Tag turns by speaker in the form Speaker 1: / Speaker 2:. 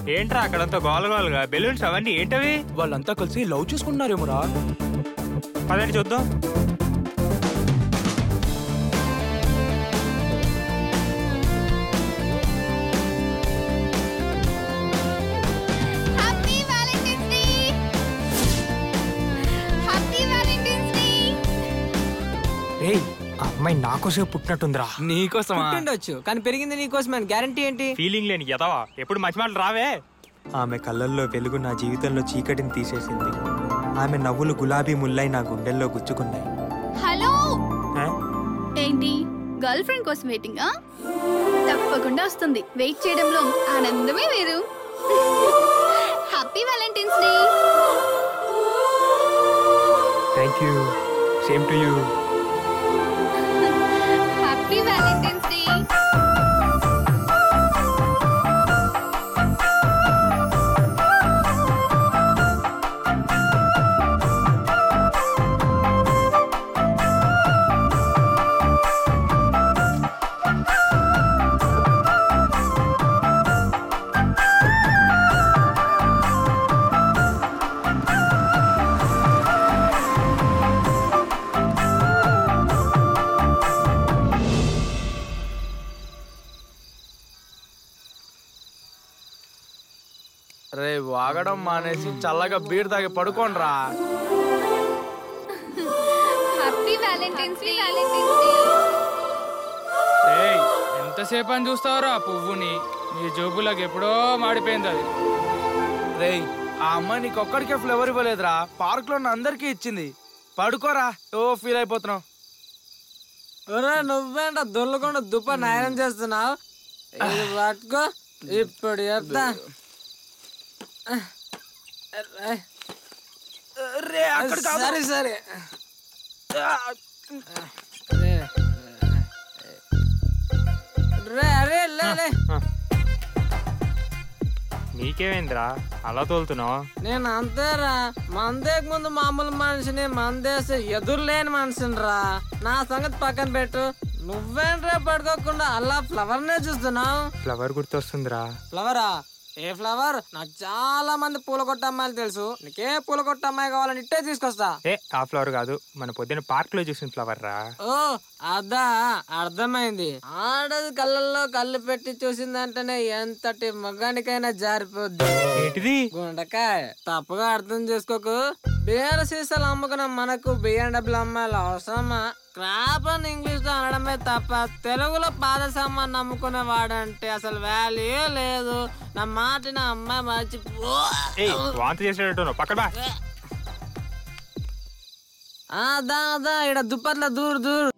Speaker 1: ఏంట్రా అక్కడంతా గోల గోలగా బెలూన్స్ అవన్నీ ఏంటవి
Speaker 2: వాళ్ళంతా కలిసి లవ్ చేసుకుంటున్నారేమోరా
Speaker 1: పదండి చూద్దాం
Speaker 3: happy Valentine's day happy Valentine's day
Speaker 1: రేయ్ ఆ అమ్మాయి నాకోసమే పుట్టినట్టుందిరా
Speaker 2: నీకోసమా
Speaker 4: పుట్టిండొచ్చు కానీ పెరిగింది నీకోసమే గ్యారంటీ ఏంటి
Speaker 1: ఫీలింగ్ లేని ఎదవా ఎప్పుడు మంచి మాటలు రావే ఆమె కళ్ళల్లో వెలుగు నా జీవితంలో చీకటిని తీసేసింది ఆమె నవ్వులు గులాబీ ముల్లై నా గుండెల్లో గుచ్చుకున్నాయి
Speaker 3: హలో
Speaker 1: ఆ?
Speaker 3: ఏంటి గర్ల్ ఫ్రెండ్ కోసం వెయిటింగా తప్పకుండా వస్తుంది వెయిట్ చేయడంలో ఆనందమే వేరు happy Valentine's day
Speaker 1: thank you same to you
Speaker 3: happy Valentine's day
Speaker 2: రే వాగడం మానేసి చల్లగా బీర్ తాగి పడుకోండ్రా
Speaker 3: happy Valentine's day Valentine's day
Speaker 5: ఏయ్ ఎంతసేపు అని చూస్తావురా ఆ పువ్వుని నీ జోబులకు ఎప్పుడో మాడిపోయింది అది
Speaker 2: రేయ్ ఆ అమ్మాయి నీకు ఒక్కడికే ఫ్లేవర్ ఇవ్వలేదురా పార్క్ లో ఉన్న అందరికీ ఇచ్చింది పడుకోరా ఓ ఫీల్ అయిపోతున్నావు
Speaker 4: ఒరే నువ్వేంట దొల్లకుండా దుప్ప నాయనం చేస్తున్నావు ఇది పట్టుకో ఇప్పుడు చెప్తా
Speaker 2: రే అక్కడ కాదు.
Speaker 4: సరే సరే రే అరే లే లే
Speaker 1: నీకేమైందిరా అలా తోలుతున్నావు
Speaker 4: నేను అంతేరా మందేక ముందు మామూలు మనిషిని మందేసి ఎదురులేని మనిషిని రా నా సంగతి పక్కన పెట్టు నువ్వేంట్రా పడుకోకుండా అలా ఫ్లవర్ నే చూస్తున్నావు
Speaker 1: ఫ్లవర్ గుర్తొస్తుందిరా
Speaker 4: ఫ్లవరా ఏ ఫ్లవర్ నాకు చాలా మంది పూల కొట్ట అమ్మాయిలు తెలుసు నీకే పూల కొట్ట అమ్మాయి కావాలని ఇట్టే తీసుకొస్తా
Speaker 1: ఏ ఆ ఫ్లవర్ కాదు మన పొద్దున్న పార్క్ లో చూసిన ఫ్లవర్ రా
Speaker 4: ఓ అదా అర్థమైంది ఆడది కళ్ళల్లో కళ్ళు పెట్టి చూసిందంటేనే ఎంతటి మగానికైనా జారిపోద్ది
Speaker 1: ఏంటిది
Speaker 4: గుండకాయ తప్పుగా అర్థం చేసుకోకు బీర సీసాలు అమ్ముకున్న మనకు బిఎండబ్ల్యూ అమ్మాయిలు అవసరమా క్రాప్ అని ఇంగ్లీష్ లో అనడమే తప్ప తెలుగులో పాద సామాన్ అమ్ముకునే వాడంటే అసలు వాల్యూ లేదు నా మాట నా అమ్మాయి మర్చి
Speaker 1: ఏ వాంతి చేసేటట్టు పక్కన బా
Speaker 4: దా దా ఇక్కడ దుప్పట్ల దూరు దూరు